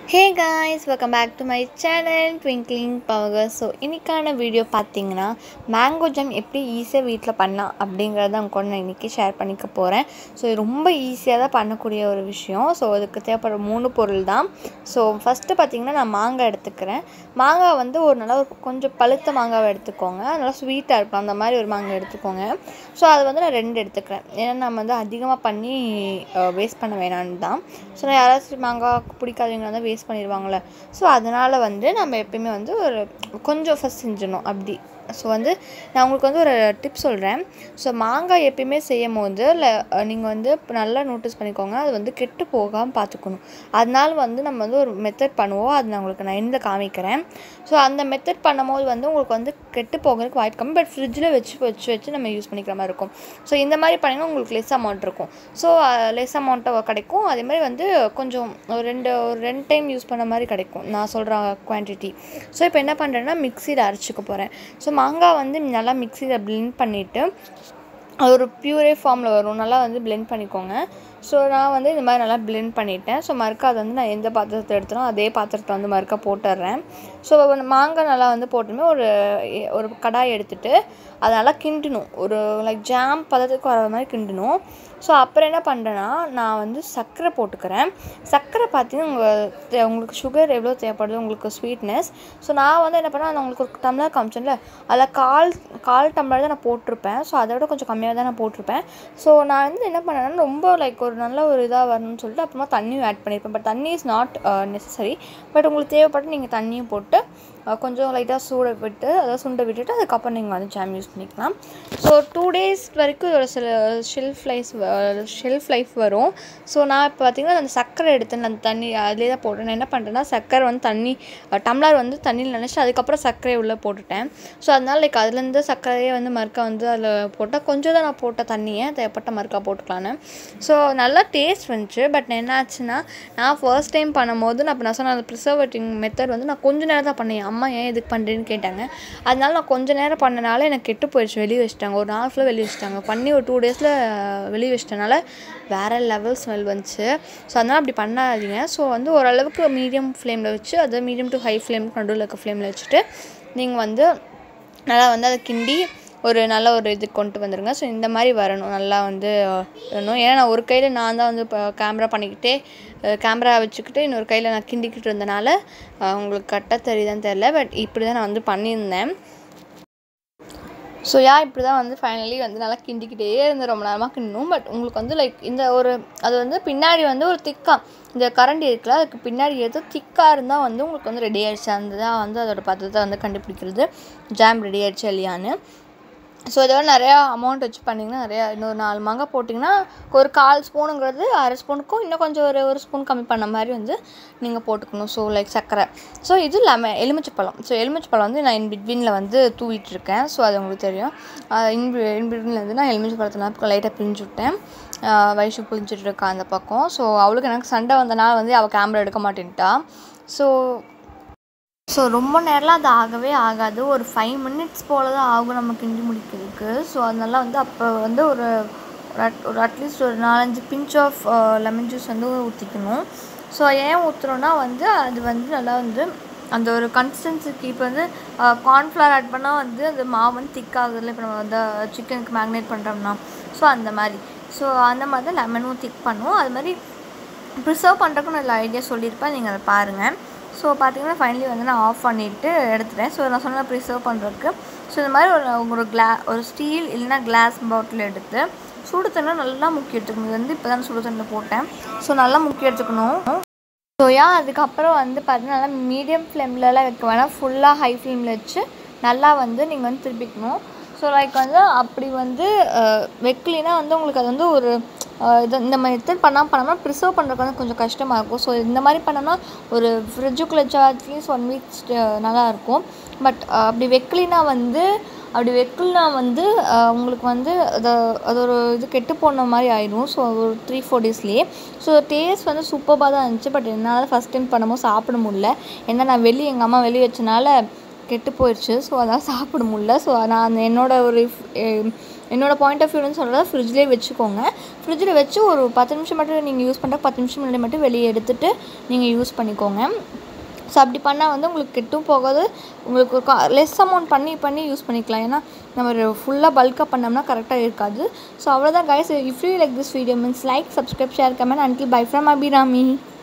hey guys welcome back to my channel twinkling power so இன்றைக்கான video பார்த்தீங்கன்னா mango jam எப்படி ஈஸியாக வீட்டில் பண்ணலாம் அப்படிங்கிறத உங்க கூட நான் இன்றைக்கி ஷேர் பண்ணிக்க போகிறேன் ஸோ இது ரொம்ப ஈஸியாக தான் பண்ணக்கூடிய ஒரு விஷயம் ஸோ அதுக்கு தேவைப்படுற மூணு பொருள் தான் ஸோ ஃபஸ்ட்டு பார்த்தீங்கன்னா நான் மாங்காய் எடுத்துக்கிறேன் மாங்காய் வந்து ஒரு நல்லா ஒரு கொஞ்சம் பழுத்த மாங்காவை எடுத்துக்கோங்க நல்லா ஸ்வீட்டாக இருக்கும் அந்த மாதிரி ஒரு மாங்காய் எடுத்துக்கோங்க ஸோ அது வந்து நான் ரெண்டு எடுத்துக்கிறேன் ஏன்னா நம்ம வந்து அதிகமாக பண்ணி வேஸ்ட் பண்ண வேணான்னு தான் ஸோ நான் யாராச்சும் மாங்காய் பிடிக்காதவங்க வந்து வேஸ்ட் பண்ணிடுவாங்கள்ல ஸோ அதனால் வந்து நம்ம எப்பயுமே வந்து ஒரு கொஞ்சம் ஃபஸ்ட் செஞ்சிடணும் அப்படி ஸோ வந்து நான் உங்களுக்கு வந்து ஒரு டிப் சொல்கிறேன் ஸோ மாங்காய் எப்பயுமே செய்யும் போது இல்லை நீங்கள் வந்து இப்போ நல்லா நோட்டீஸ் பண்ணிக்கோங்க அது வந்து கெட்டு போகாமல் பார்த்துக்கணும் அதனால வந்து நம்ம வந்து ஒரு மெத்தட் பண்ணுவோம் அது நான் உங்களுக்கு நான் இந்த காமிக்கிறேன் ஸோ அந்த மெத்தட் பண்ணும்போது வந்து உங்களுக்கு வந்து கெட்டு போகிறதுக்கு வாய்ப்பு கம்மி பட் ஃப்ரிட்ஜில் வச்சு வச்சு வச்சு நம்ம யூஸ் பண்ணிக்கிற மாதிரி இருக்கும் ஸோ இந்த மாதிரி பண்ணிங்கன்னா உங்களுக்கு லெஸ் அமௌண்ட் இருக்கும் ஸோ லெஸ் அமௌண்ட்டை கிடைக்கும் அதே மாதிரி வந்து கொஞ்சம் ஒரு ரெண்டு ஒரு ரெண்டு டைம் யூஸ் பண்ண மாதிரி கிடைக்கும் நான் சொல்கிற குவான்டிட்டி ஸோ இப்போ என்ன பண்ணுறேன்னா மிக்சியில் அரைச்சிக்க போகிறேன் ஸோ மாங்காய் வந்து நல்லா மிக்சியில் பிளெண்ட் பண்ணிவிட்டு அது ஒரு பியூரே ஃபார்மில் வரும் நல்லா வந்து பிளெண்ட் பண்ணிக்கோங்க ஸோ நான் வந்து இந்த மாதிரி நல்லா பிளெண்ட் பண்ணிட்டேன் ஸோ மறுக்கா அது வந்து நான் எந்த பாத்திரத்தை எடுத்தனோ அதே பாத்திரத்தை வந்து மறுக்கா போட்டுடுறேன் ஸோ மாங்காய் நல்லா வந்து போட்டுமே ஒரு ஒரு கடாய் எடுத்துகிட்டு அதை நல்லா கிண்டணும் ஒரு லைக் ஜாம் பதத்துக்கு வர மாதிரி கிண்டணும் ஸோ அப்புறம் என்ன பண்ணுறேன்னா நான் வந்து சர்க்கரை போட்டுக்கிறேன் சர்க்கரை பார்த்தீங்கன்னா உங்கள் உங்களுக்கு சுகர் எவ்வளோ தேவைப்படுது உங்களுக்கு ஸ்வீட்னஸ் ஸோ நான் வந்து என்ன பண்ணேன் நான் உங்களுக்கு ஒரு டம்ளர் காமிச்சேன்ல அதில் கால் கால் டம்ளர் தான் நான் போட்டிருப்பேன் ஸோ அதை விட கொஞ்சம் கம்மியாக தான் நான் போட்டிருப்பேன் ஸோ நான் வந்து என்ன பண்ணேன்னா ரொம்ப லைக் ஒரு நல்ல ஒரு இதாக வரணும்னு சொல்லிட்டு அப்புறமா தண்ணியும் ஆட் பண்ணியிருப்பேன் பட் தண்ணி இஸ் நாட் நெசசரி பட் உங்களுக்கு தேவைப்பட்டு நீங்கள் தண்ணியும் போட்டு கொஞ்சம் லைட்டாக சூட விட்டு அதை சுண்டை விட்டுட்டு அதுக்கப்புறம் நீங்கள் வந்து ஜாம் யூஸ் பண்ணிக்கலாம் ஸோ டூ டேஸ் வரைக்கும் இதோட சில ஷெல்ஃப் லைஃப் ஷெல்ஃப் லைஃப் வரும் ஸோ நான் இப்போ பார்த்திங்கன்னா அந்த சர்க்கரை எடுத்து அந்த தண்ணி அதிலே தான் போட்டேன் நான் என்ன பண்ணுறேன்னா சர்க்கரை வந்து தண்ணி டம்ளர் வந்து தண்ணியில் நினச்சி அதுக்கப்புறம் சர்க்கரையை உள்ளே போட்டுட்டேன் ஸோ அதனால் லைக் அதுலேருந்து சர்க்கரையே வந்து மறுக்கா வந்து அதில் போட்டால் கொஞ்சம் தான் நான் போட்ட தண்ணியை தேவைப்பட்ட மறுக்கா போட்டுக்கலான்னு ஸோ நல்லா டேஸ்ட் வந்துச்சு பட் என்ன ஆச்சுன்னா நான் ஃபர்ஸ்ட் டைம் பண்ணும்போது நான் இப்போ நான் சொன்ன அந்த ப்ரிசர்வேட்டிங் மெத்தட் வந்து நான் கொஞ்சம் நேரம் தான் பண்ணேன் அம்மா ஏன் இதுக்கு பண்ணுறேன்னு கேட்டாங்க அதனால நான் கொஞ்சம் நேரம் பண்ணனால எனக்கு கெட்டு போயிடுச்சு வெளியே வச்சுட்டாங்க ஒரு நாள் ஃபுல்லாக வெளியே வச்சுட்டாங்க பண்ணி ஒரு டூ டேஸில் வெளியே வச்சிட்டனால வேறு லெவல் ஸ்மெல் வந்துச்சு ஸோ அதனால் அப்படி பண்ணாதீங்க ஸோ வந்து ஓரளவுக்கு மீடியம் ஃப்ளேமில் வச்சு அது மீடியம் டு ஹை ஃப்ளேம் நடுவில் இருக்க ஃப்ளேமில் வச்சுட்டு நீங்கள் வந்து நல்லா வந்து அதை கிண்டி ஒரு நல்ல ஒரு இது கொண்டு வந்துடுங்க ஸோ இந்த மாதிரி வரணும் நல்லா வந்து வரணும் ஏன்னா நான் ஒரு கையில் நான் தான் வந்து இப்போ கேமரா பண்ணிக்கிட்டே கேமரா வச்சுக்கிட்டு இன்னொரு கையில் நான் கிண்டிக்கிட்டு இருந்தனால உங்களுக்கு கரெக்டாக தெரியுதான்னு தெரில பட் இப்படி தான் நான் வந்து பண்ணியிருந்தேன் ஸோ யா இப்படி தான் வந்து ஃபைனலி வந்து நல்லா கிண்டிக்கிட்டே இருந்து ரொம்ப நேரமாக கிண்டணும் பட் உங்களுக்கு வந்து லைக் இந்த ஒரு அது வந்து பின்னாடி வந்து ஒரு திக்காக இந்த கரண்டி இருக்குல்ல அதுக்கு பின்னாடி எது திக்காக இருந்தால் வந்து உங்களுக்கு வந்து ரெடி ஆகிடுச்சு அந்த தான் வந்து அதோட பதத்தை வந்து கண்டுபிடிக்கிறது ஜாம் ரெடி ஆகிடுச்சு இல்லையான்னு ஸோ இதோட நிறையா அமௌண்ட் வச்சு பண்ணிங்கன்னா நிறையா இன்னொரு நாலு மாங்காய் போட்டிங்கன்னா ஒரு கால் ஸ்பூனுங்கிறது அரை ஸ்பூனுக்கும் இன்னும் கொஞ்சம் ஒரு ஒரு ஸ்பூன் கம்மி பண்ண மாதிரி வந்து நீங்கள் போட்டுக்கணும் ஸோ லைக் சர்க்கரை ஸோ இது லெமன் எலுமிச்சப்பழம் ஸோ எலுமிச்சப்பழம் வந்து நான் இன் பிட்வீனில் வந்து தூவிட்டு இருக்கேன் ஸோ அது உங்களுக்கு தெரியும் இன் இன் பிட்வீனில் வந்து நான் எலுமிச்சப்பழத்தில் லைட்டாக பிரிஞ்சு விட்டேன் வயசு புரிஞ்சிட்டு இருக்கா அந்த பக்கம் ஸோ அவளுக்கு எனக்கு சண்டை வந்தனால வந்து அவள் கேமரா எடுக்க மாட்டேன்ட்டா ஸோ ஸோ ரொம்ப நேரம்லாம் அது ஆகவே ஆகாது ஒரு ஃபைவ் மினிட்ஸ் போல் தான் ஆகும் நம்ம கிண்டி முடிக்கிறதுக்கு ஸோ அதனால வந்து அப்போ வந்து ஒரு ஒரு அட்லீஸ்ட் ஒரு நாலஞ்சு பிஞ்ச் ஆஃப் லெமன் ஜூஸ் வந்து ஊற்றிக்கணும் ஸோ ஏன் ஊற்றுறோன்னா வந்து அது வந்து நல்லா வந்து அந்த ஒரு கன்சிஸ்டன்சிக்கு இப்போ வந்து கார்ன்ஃப்ளவர் ஆட் பண்ணால் வந்து அந்த மாவு வந்து திக்காகுதுல இப்போ நம்ம வந்து சிக்கனுக்கு மேக்னேட் பண்ணுறோம்னா ஸோ அந்த மாதிரி ஸோ அந்த மாதிரி தான் லெமனும் திக் பண்ணுவோம் அது மாதிரி ப்ரிசர்வ் பண்ணுறதுக்கு நான் ஐடியா சொல்லியிருப்பேன் நீங்கள் அதை பாருங்கள் ஸோ பார்த்தீங்கன்னா ஃபைனலி வந்து நான் ஆஃப் பண்ணிவிட்டு எடுத்துட்டேன் ஸோ நான் சொன்ன ப்ரிசர்வ் பண்ணுறதுக்கு ஸோ இந்த மாதிரி ஒரு ஒரு கிளா ஒரு ஸ்டீல் இல்லைனா கிளாஸ் பாட்டில் எடுத்து சுடு தண்ணி நல்லா முக்கி எடுத்துக்கணும் இது வந்து இப்போ தான் சுடு தண்ணியில் போட்டேன் ஸோ நல்லா முக்கி எடுத்துக்கணும் ஸோ ஏன் அதுக்கப்புறம் வந்து பார்த்தீங்கன்னா நல்லா மீடியம் ஃப்ளேம்லலாம் வைக்க வேணாம் ஃபுல்லாக ஹை ஃப்ளேமில் வச்சு நல்லா வந்து நீங்கள் வந்து திருப்பிக்கணும் ஸோ லைக் வந்து அப்படி வந்து வைக்கலினா வந்து உங்களுக்கு அது வந்து ஒரு இது இந்த மாதிரி மெத்தட் பண்ணாமல் பண்ணாமல் ப்ரிசர்வ் பண்ணுறதுக்கு வந்து கொஞ்சம் கஷ்டமாக இருக்கும் ஸோ இந்த மாதிரி பண்ணோம்னா ஒரு ஃப்ரிட்ஜுக்குள்ளே வச்சா அட்லீஸ்ட் ஒன் வீக்ஸ் நல்லாயிருக்கும் பட் அப்படி வைக்கலினா வந்து அப்படி வைக்கலனா வந்து உங்களுக்கு வந்து அதை அது ஒரு இது கெட்டு போன மாதிரி ஆயிடும் ஸோ ஒரு த்ரீ ஃபோர் டேஸ்லேயே ஸோ டேஸ்ட் வந்து சூப்பராக தான் இருந்துச்சு பட் என்னால் ஃபஸ்ட் டைம் பண்ணும்போது சாப்பிட முடியல ஏன்னா நான் வெளியே எங்கள் அம்மா வெளியே வச்சனால கெட்டு போயிடுச்சு ஸோ அதான் சாப்பிட முடியல ஸோ நான் அந்த என்னோடய ஒரு என்னோடய பாயிண்ட் ஆஃப் வியூன்னு சொல்கிறத ஃப்ரிட்ஜ்லேயே வச்சுக்கோங்க ஃப்ரிட்ஜில் வச்சு ஒரு பத்து நிமிஷம் மட்டும் நீங்கள் யூஸ் பண்ணுற பத்து நிமிஷம் முன்னாடி மட்டும் வெளியே எடுத்துகிட்டு நீங்கள் யூஸ் பண்ணிக்கோங்க ஸோ அப்படி பண்ணால் வந்து உங்களுக்கு கெட்டும் போகாது உங்களுக்கு கா லெஸ் அமௌண்ட் பண்ணி பண்ணி யூஸ் பண்ணிக்கலாம் ஏன்னா நம்ம ஃபுல்லாக பல்காக பண்ணோம்னா கரெக்டாக இருக்காது ஸோ அவ்வளோதான் guys if you like this video means like subscribe share comment until bye from Abirami